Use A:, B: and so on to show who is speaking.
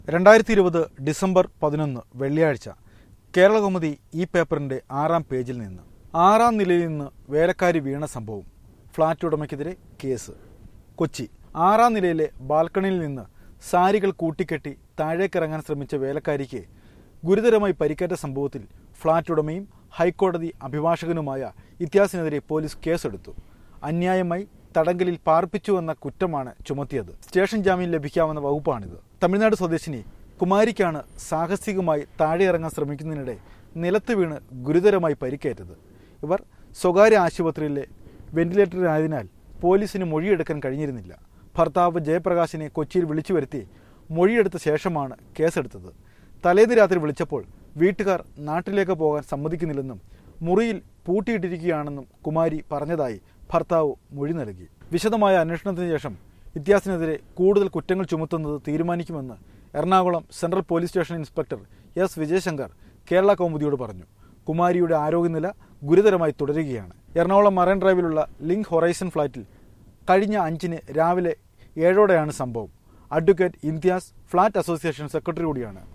A: രണ്ടായിരത്തി ഇരുപത് ഡിസംബർ പതിനൊന്ന് വെള്ളിയാഴ്ച കേരളകൗമുദി ഈ പേപ്പറിന്റെ ആറാം പേജിൽ നിന്ന് ആറാം നിലയിൽ നിന്ന് വേലക്കാരി വീണ സംഭവം ഫ്ളാറ്റ് ഉടമയ്ക്കെതിരെ കേസ് കൊച്ചി ആറാം നിലയിലെ ബാൽക്കണിയിൽ നിന്ന് സാരികൾ കൂട്ടിക്കെട്ടി താഴേക്കിറങ്ങാൻ ശ്രമിച്ച വേലക്കാരിക്ക് ഗുരുതരമായി പരിക്കേറ്റ സംഭവത്തിൽ ഫ്ളാറ്റ് ഉടമയും ഹൈക്കോടതി അഭിഭാഷകനുമായ ഇത്യാസിനെതിരെ പോലീസ് കേസെടുത്തു അന്യായമായി തടങ്കലിൽ പാർപ്പിച്ചുവെന്ന കുറ്റമാണ് ചുമത്തിയത് സ്റ്റേഷൻ ജാമ്യം ലഭിക്കാവുന്ന വകുപ്പാണിത് തമിഴ്നാട് സ്വദേശിനി കുമാരിക്കാണ് സാഹസികമായി താഴെ ഇറങ്ങാൻ ശ്രമിക്കുന്നതിനിടെ നിലത്ത് വീണ് ഗുരുതരമായി പരിക്കേറ്റത് ഇവർ സ്വകാര്യ ആശുപത്രിയിലെ വെന്റിലേറ്ററിലായതിനാൽ പോലീസിന് മൊഴിയെടുക്കാൻ കഴിഞ്ഞിരുന്നില്ല ഭർത്താവ് ജയപ്രകാശിനെ കൊച്ചിയിൽ വിളിച്ചു വരുത്തി മൊഴിയെടുത്ത ശേഷമാണ് കേസെടുത്തത് തലേന്ന് രാത്രി വിളിച്ചപ്പോൾ വീട്ടുകാർ നാട്ടിലേക്ക് പോകാൻ സമ്മതിക്കുന്നില്ലെന്നും മുറിയിൽ പൂട്ടിയിട്ടിരിക്കുകയാണെന്നും കുമാരി പറഞ്ഞതായി ഭർത്താവ് മൊഴി നൽകി വിശദമായ അന്വേഷണത്തിന് ശേഷം ഇത്യാസിനെതിരെ കൂടുതൽ കുറ്റങ്ങൾ ചുമത്തുന്നത് തീരുമാനിക്കുമെന്ന് Ernakulam central police station inspector S Vijayashankar Kerala കൗമുദിയോട് പറഞ്ഞു കുമാരിയുടെ ആരോഗ്യനില ഗുരുതരമായി തുടരുകയാണ് എറണാകുളം മറൈൻ ഡ്രൈവിലുള്ള ലിങ്ക് ഹൊറൈസൺ ഫ്ളാറ്റിൽ കഴിഞ്ഞ അഞ്ചിന് രാവിലെ ഏഴോടെയാണ് സംഭവം advocate Imthiyas flat association secretary കൂടിയാണ്